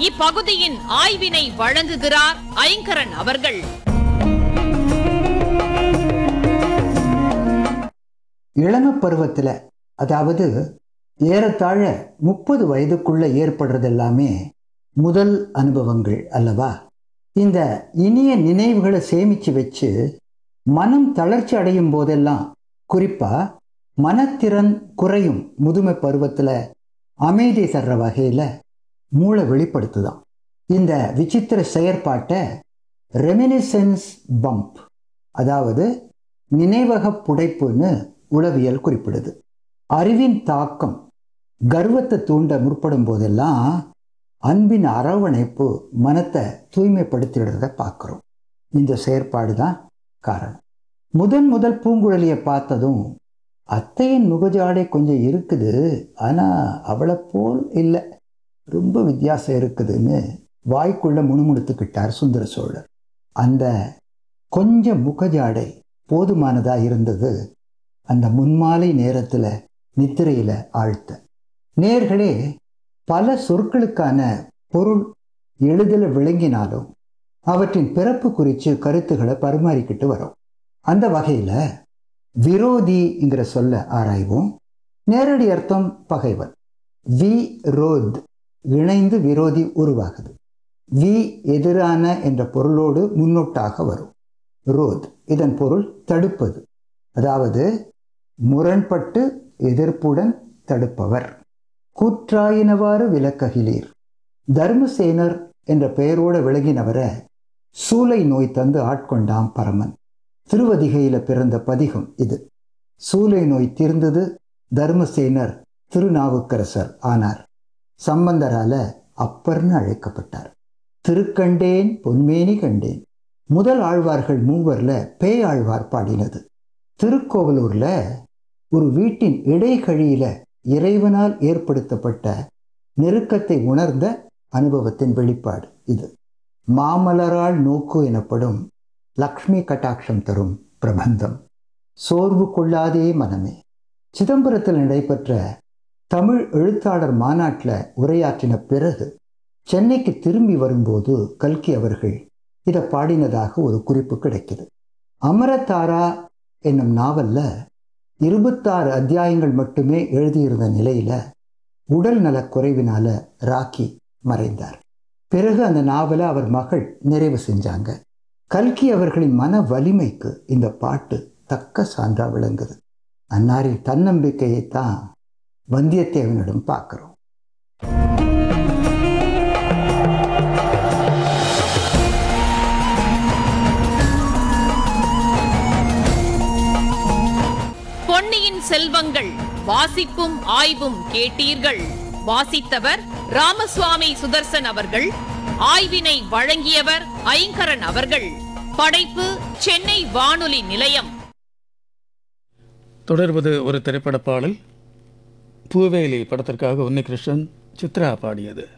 இப்பகுதியின் ஆய்வினை வழங்குகிறார் ஐங்கரன் அவர்கள் இளம பருவத்தில் அதாவது ஏறத்தாழ முப்பது வயதுக்குள்ள ஏற்படுறது எல்லாமே முதல் அனுபவங்கள் அல்லவா இந்த இனிய நினைவுகளை சேமித்து வச்சு மனம் தளர்ச்சி அடையும் போதெல்லாம் குறிப்பாக மனத்திறன் குறையும் முதுமை பருவத்தில் அமைதி தர்ற வகையில் மூளை வெளிப்படுத்துதான் இந்த விசித்திர செயற்பாட்டை ரெமினிசென்ஸ் பம்ப் அதாவது நினைவக புடைப்புன்னு உளவியல் குறிப்பிடுது அறிவின் தாக்கம் கர்வத்தை தூண்ட முற்படும் போதெல்லாம் அன்பின் அரவணைப்பு மனத்தை தூய்மைப்படுத்திடுறத பார்க்குறோம் இந்த செயற்பாடு தான் காரணம் முதன் முதல் பூங்குழலியை பார்த்ததும் அத்தையின் முகஜாடை கொஞ்சம் இருக்குது ஆனால் அவளை போல் இல்லை ரொம்ப வித்தியாசம் இருக்குதுன்னு வாய்க்குள்ள முணுமுணுத்துக்கிட்டார் சுந்தர சோழர் அந்த கொஞ்சம் முகஜாடை போதுமானதாக இருந்தது அந்த முன்மாலை நேரத்தில் நித்திரையில் ஆழ்த்த நேர்களே பல சொற்களுக்கான பொருள் எளிதில் விளங்கினாலும் அவற்றின் பிறப்பு குறித்து கருத்துக்களை பரிமாறிக்கிட்டு வரோம் அந்த வகையில் விரோதிங்கிற சொல்ல ஆராய்வோம் நேரடி அர்த்தம் பகைவன் வி ரோத் இணைந்து விரோதி உருவாகுது வி எதிரான என்ற பொருளோடு முன்னொட்டாக வரும் ரோத் இதன் பொருள் தடுப்பது அதாவது முரண்பட்டு எதிர்ப்புடன் தடுப்பவர் கூற்றாயினவாறு விளக்ககிலீர் தர்மசேனர் என்ற பெயரோடு விளங்கினவரை சூளை நோய் தந்து ஆட்கொண்டாம் பரமன் திருவதிகையில பிறந்த பதிகம் இது சூளை நோய் தீர்ந்தது தர்மசேனர் திருநாவுக்கரசர் ஆனார் சம்பந்தரால அப்பர்னு அழைக்கப்பட்டார் திருக்கண்டேன் பொன்மேனி கண்டேன் முதல் ஆழ்வார்கள் மூவர்ல பேயாழ்வார் பாடினது திருக்கோவலூர்ல ஒரு வீட்டின் இடைகழியில இறைவனால் ஏற்படுத்தப்பட்ட நெருக்கத்தை உணர்ந்த அனுபவத்தின் வெளிப்பாடு இது மாமலரால் நோக்கு எனப்படும் லக்ஷ்மி கட்டாட்சம் தரும் பிரபந்தம் சோர்வு கொள்ளாதே மனமே சிதம்பரத்தில் நடைபெற்ற தமிழ் எழுத்தாளர் மாநாட்டில் உரையாற்றின பிறகு சென்னைக்கு திரும்பி வரும்போது கல்கி அவர்கள் இதை பாடினதாக ஒரு குறிப்பு கிடைக்குது அமரதாரா என்னும் நாவல்ல இருபத்தாறு அத்தியாயங்கள் மட்டுமே எழுதியிருந்த நிலையில உடல் நலக் குறைவினால ராக்கி மறைந்தார் பிறகு அந்த நாவலை அவர் மகள் நிறைவு செஞ்சாங்க கல்கி அவர்களின் மன வலிமைக்கு இந்த பாட்டு தக்க சான்றா விளங்குது அன்னாரின் தன்னம்பிக்கையை தான் வந்தியத்தேவனிடம் பார்க்கிறோம் பொன்னியின் செல்வங்கள் வாசிப்பும் ஆய்வும் கேட்டீர்கள் வாசித்தவர் ராமசுவாமி சுதர்சன் அவர்கள் ஆய்வினை வழங்கியவர் ஐங்கரன் அவர்கள் படைப்பு சென்னை வானொலி நிலையம் தொடர்வது ஒரு திரைப்பட பாடல் பூவேலி படத்திற்காக உன்னிகிருஷ்ணன் சித்ரா பாடியது